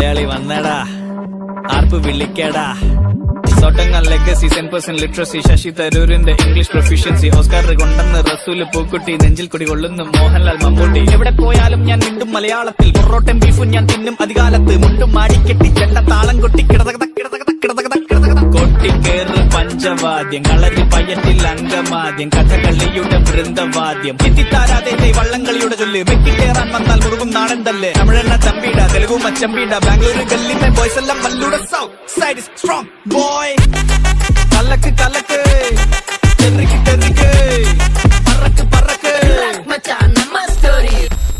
മലയാളി വന്നടാ ആർപ്പ് വിളിക്കടാ സോട്ടങ്ങൽ legacy cent percent literacy Shashi തരൂരിന്റെ ഇംഗ്ലീഷ് പ്രൊഫിഷ്യൻസി ഓസ്കാർ കൊണ്ടെന്ന് റസൂല് പൂക്കുട്ടി നെഞ്ചിൽ കുടി കൊള്ളുന്നു മോഹൻലാൽ മമ്മൂട്ടി എവിടെ പോയാലും ഞാൻ വീണ്ടും മലയാളത്തിൽ പൊറോട്ടയും ബീഫും ഞാൻ തിന്നും അധികാലത്ത് മുണ്ടും മാടിക്കെട്ടി ചെണ്ട താളം കൊട്ടി കിടതകത കിടതകത കിടതകത കിടതകത കൊട്ടിക്കേറ് പഞ്ചവാദ്യം കളരി പയ്യറ്റിൽ അങ്കമാദ്യം കഥകളിയുടെ വൃന്ദവാദ്യം എത്തിത്താരാതെ വള്ളംകളിയുടെ ചൊല്ല് വെക്കിക്കേറാൻ വന്നാൽ മുറുകും നാടൻ തല്ല് തമിഴെണ്ണ ചമ്പീട തെലുഗു മച്ചമ്പീട ബാംഗ്ലൂർ ഗല്ലിന്റെ ബോയ്സ് എല്ലാം വല്ലൂടെ സൗത്ത് സൈഡ് സ്ട്രോങ് ബോയ്